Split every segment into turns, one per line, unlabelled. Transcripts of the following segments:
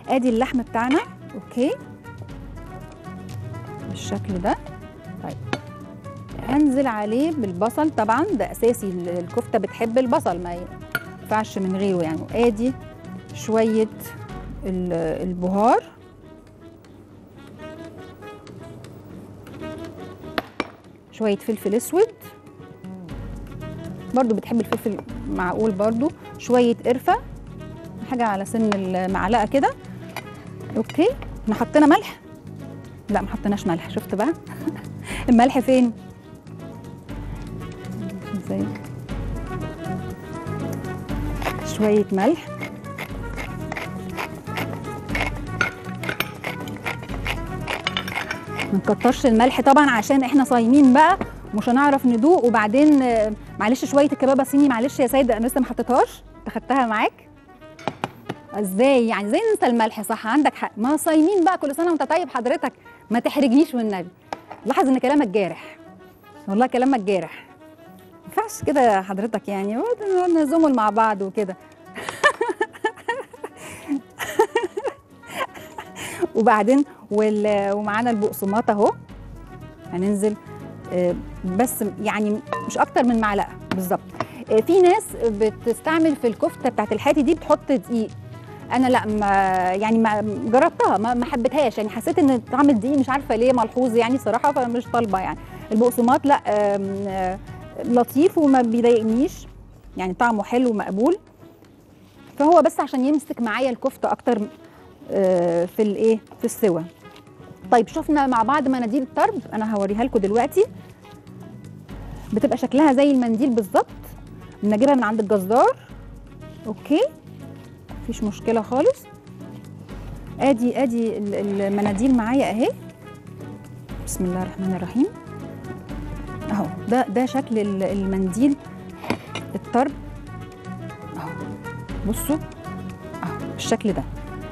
ادي اللحم بتاعنا اوكي بالشكل ده طيب هنزل عليه بالبصل طبعا ده اساسي ال- الكفته بتحب البصل ما ينفعش من غيره يعني ادي شويه ال- البهار شويه فلفل اسود برضو بتحب الفلفل معقول برضو شويه قرفه حاجه على سن المعلقه كده اوكي احنا حطينا ملح لا ما حطيناش ملح شفت بقى الملح فين ازاي شويه ملح ما نكترش الملح طبعا عشان احنا صايمين بقى مش هنعرف ندوق وبعدين آه، معلش شويه الكبابه صيني معلش يا سيد انا لسه ما حطيتهاش انت خدتها معاك ازاي يعني زي ننسى الملح صح عندك حق ما صايمين بقى كل سنه وانت طيب حضرتك ما تحرجنيش والنبي لاحظ ان كلامك جارح والله كلامك جارح ما ينفعش كده يا حضرتك يعني نزمل مع بعض وكده وبعدين وال- ومعانا البقسماط اهو هننزل آه، بس يعني مش اكتر من معلقه بالظبط آه، في ناس بتستعمل في الكفته بتاعت الحاتي دي بتحط دقيق انا لا ما يعني ما جربتها ما ما حبيتهاش يعني حسيت ان طعم الدقيق مش عارفه ليه ملحوظ يعني صراحه فمش طالبه يعني البقسماط لا آم، آه، لطيف وما بيضايقنيش يعني طعمه حلو ومقبول فهو بس عشان يمسك معايا الكفته اكتر آه، في الايه في السوى طيب شفنا مع بعض مناديل الطرب انا هوريها لكم دلوقتي بتبقى شكلها زي المنديل بالظبط بنجيبها من عند الجزار اوكي مفيش مشكله خالص ادي ادي ال- المناديل معايا اهي بسم الله الرحمن الرحيم اهو ده ده شكل ال- المنديل الطرب اهو بصوا اهو بالشكل ده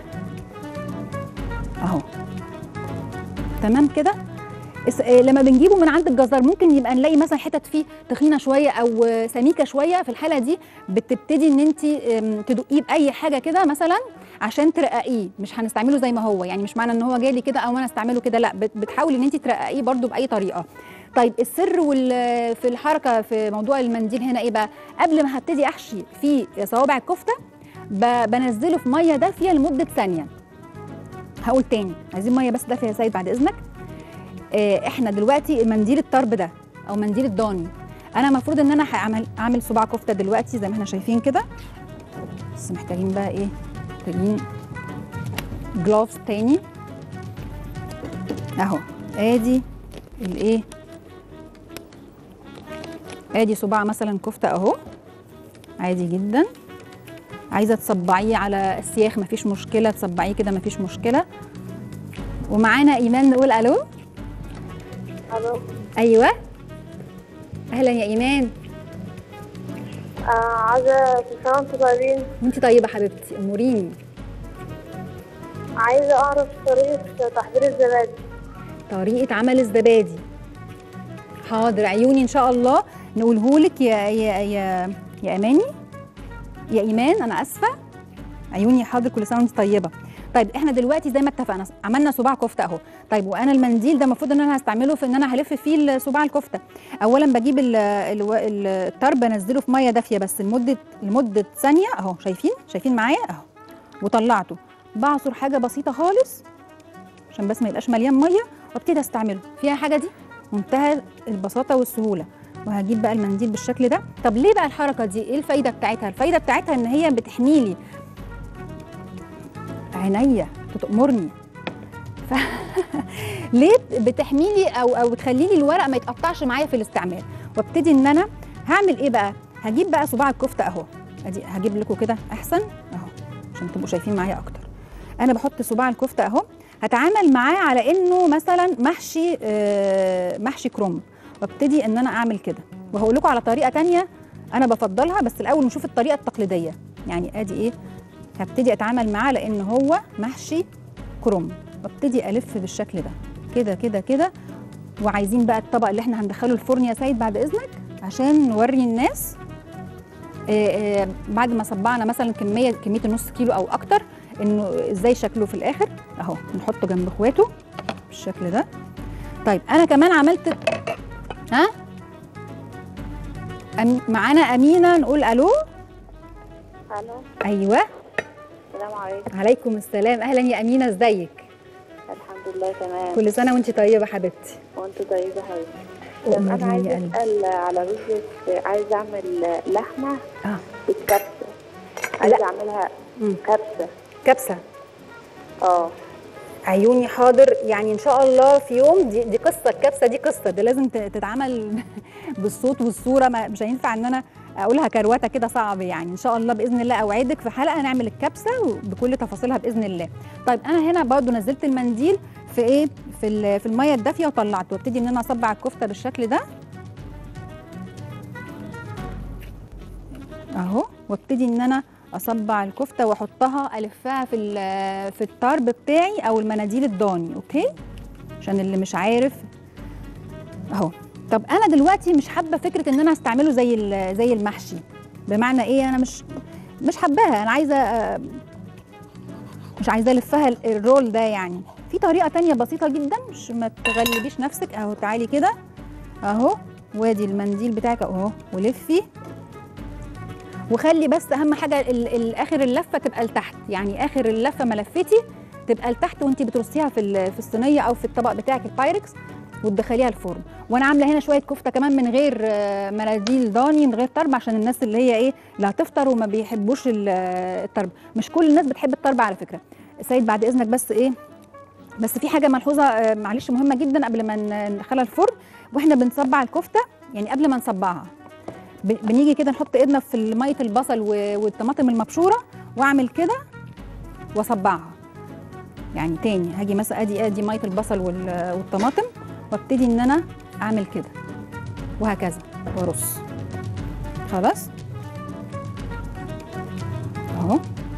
اهو تمام كده اس- آه، لما بنجيبه من عند الجزار ممكن يبقى نلاقي مثلا حتت فيه تخينه شويه او آه، سميكه شويه في الحاله دي بتبتدي ان انت آم، تدقيه باي حاجه كده مثلا عشان ترققيه مش هنستعمله زي ما هو يعني مش معنى ان هو جالي كده او انا استعمله كده لا بت- بتحاولي ان انت ترققيه برده باي طريقه طيب السر وال- في الحركه في موضوع المنديل هنا ايه بقى قبل ما هبتدي احشي في صوابع الكفته ب- بنزله في ميه دافيه لمده ثانيه هقول تاني عايزين ميه بس دافيه يا سيد بعد اذنك آه، احنا دلوقتي منديل الطرب ده او منديل الضاني انا المفروض ان انا هعمل اعمل صباع كفته دلوقتي زي ما احنا شايفين كده بس محتاجين بقى ايه محتاجين جلوفز تاني اهو ادي الايه ادي صباع مثلا كفته اهو عادي جدا عايزه تصبعيه على السياخ مفيش مشكله تصبعيه كده مفيش مشكله ومعانا ايمان نقول الو
الو
ايوه اهلا يا ايمان
آه عايزة كل سنة وانتم طيبين
وانت طيبه حبيبتي اموريني
عايزة أعرف طريقة تحضير الزبادي
طريقه عمل الزبادي حاضر عيوني ان شاء الله نقولهولك يا يا يا يا اماني يا ايمان انا اسفه عيوني حاضر كل سنه وانت طيبه طيب احنا دلوقتي زي ما اتفقنا عملنا صباع كفته اهو طيب وانا المنديل ده المفروض ان انا هستعمله في ان انا هلف فيه صباع الكفته اولا بجيب ال- ال- ال- الطرب انزله في ميه دافيه بس لمده لمده ثانيه اهو شايفين شايفين معايا اهو وطلعته بعصر حاجه بسيطه خالص عشان بس ما يبقاش مليان ميه وابتدي استعمله فيها حاجه دي منتهى البساطه والسهوله وهجيب بقى المنديل بالشكل ده طب ليه بقى الحركه دي ايه الفايده بتاعتها الفايده بتاعتها ان هي بتحمي لي عينيا تأمرني ف... ليه بتحمي لي او او بتخلي لي الورق ما يتقطعش معايا في الاستعمال وابتدي ان انا هعمل ايه بقى هجيب بقى صباع الكفته اهو ادي هجيب لكم كده احسن اهو عشان تبقوا شايفين معايا اكتر انا بحط صباع الكفته اهو هتعامل معاه على انه مثلا محشي آه، محشي كرنب وابتدي ان انا اعمل كده وهقول لكم على طريقه تانية انا بفضلها بس الاول نشوف الطريقه التقليديه يعني ادي ايه هبتدي اتعامل معاه لان هو محشي كرنب وابتدي الف بالشكل ده كده كده كده وعايزين بقى الطبق اللي احنا هندخله الفرن يا سيد بعد اذنك عشان نوري الناس آه، آه، بعد ما صبعنا مثلا كميه كميه النص كيلو او اكتر انه ازاي شكله في الاخر اهو نحطه جنب اخواته بالشكل ده طيب انا كمان عملت ها أم... معانا امينه نقول الو
الو
ايوه
السلام عليكم
عليكم السلام اهلا يا امينه ازيك
الحمد لله تمام
كل سنه وانت طيبه حبيبتي
وانت طيبه حبيبتي طب انا
أموريني
عايزه
يا قلبي.
اسال على رز عايزه اعمل لحمه
اه
بالكبسه عايزه اعملها
مم.
كبسه
كبسه
اه
عيوني حاضر يعني ان شاء الله في يوم دي, دي قصه الكبسه دي قصه ده لازم ت- تتعمل بالصوت والصوره ما مش هينفع ان انا اقولها كروته كده صعب يعني ان شاء الله باذن الله اوعدك في حلقه نعمل الكبسه بكل تفاصيلها باذن الله طيب انا هنا برضو نزلت المنديل في ايه في ال- في الميه الدافيه وطلعته وابتدي ان انا اصبع الكفته بالشكل ده اهو وابتدي ان انا اصبع الكفته واحطها الفها في ال- في الطرب بتاعي او المناديل الضاني اوكي عشان اللي مش عارف اهو طب انا دلوقتي مش حابه فكره ان انا استعمله زي ال- زي المحشي بمعنى ايه انا مش مش حباها انا عايزه آه، مش عايزه الفها ال- الرول ده يعني في طريقه تانية بسيطه جدا مش ما تغلبيش نفسك اهو تعالي كده اهو وادي المنديل بتاعك اهو ولفي وخلي بس اهم حاجه ال- ال- اخر اللفه تبقى لتحت يعني اخر اللفه ما لفتي تبقى لتحت وانت بترصيها في ال- في الصينيه او في الطبق بتاعك البايركس وتدخليها الفرن وانا عامله هنا شويه كفته كمان من غير آه، مناديل ضاني من غير طرب عشان الناس اللي هي ايه اللي هتفطر وما بيحبوش ال- آه، الطرب مش كل الناس بتحب الطرب على فكره سيد بعد اذنك بس ايه بس في حاجه ملحوظه آه، معلش مهمه جدا قبل ما ن- ندخلها الفرن واحنا بنصبع الكفته يعني قبل ما نصبعها ب- بنيجي كده نحط ايدنا في ميه البصل و- والطماطم المبشوره واعمل كده واصبعها يعني تاني هاجي مثلا ادي ادي ميه البصل وال- والطماطم وابتدي ان انا اعمل كده وهكذا وارص خلاص اهو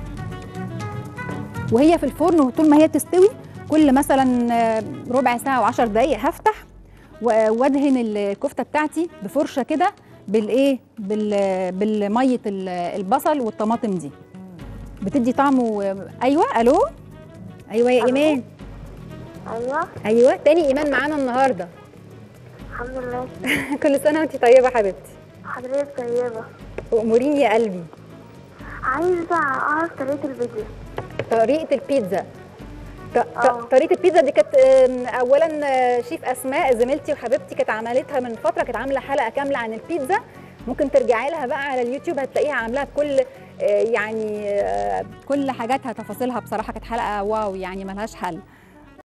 وهي في الفرن وطول ما هي تستوي كل مثلا آه، ربع ساعه وعشر دقايق هفتح و- وادهن الكفته بتاعتي بفرشه كده بالايه بال بالميه ال- البصل والطماطم دي بتدي طعم و... ايوه الو ايوه يا
ألو؟
ايمان
ايوه
ايوه تاني ايمان معانا النهارده
الحمد لله
كل سنه وانت طيبه حبيبتي
حضرتك طيبه
واموريني يا قلبي
عايزه اعرف طريقه الفيديو
طريقه البيتزا ط- ط-
آه.
طريقه البيتزا دي كانت آم، اولا آه، شيف اسماء زميلتي وحبيبتي كانت عملتها من فتره كانت عامله حلقه كامله عن البيتزا ممكن ترجعي لها بقى على اليوتيوب هتلاقيها عاملاها بكل آه، يعني آه، كل حاجاتها تفاصيلها بصراحه كانت حلقه واو يعني ملهاش حل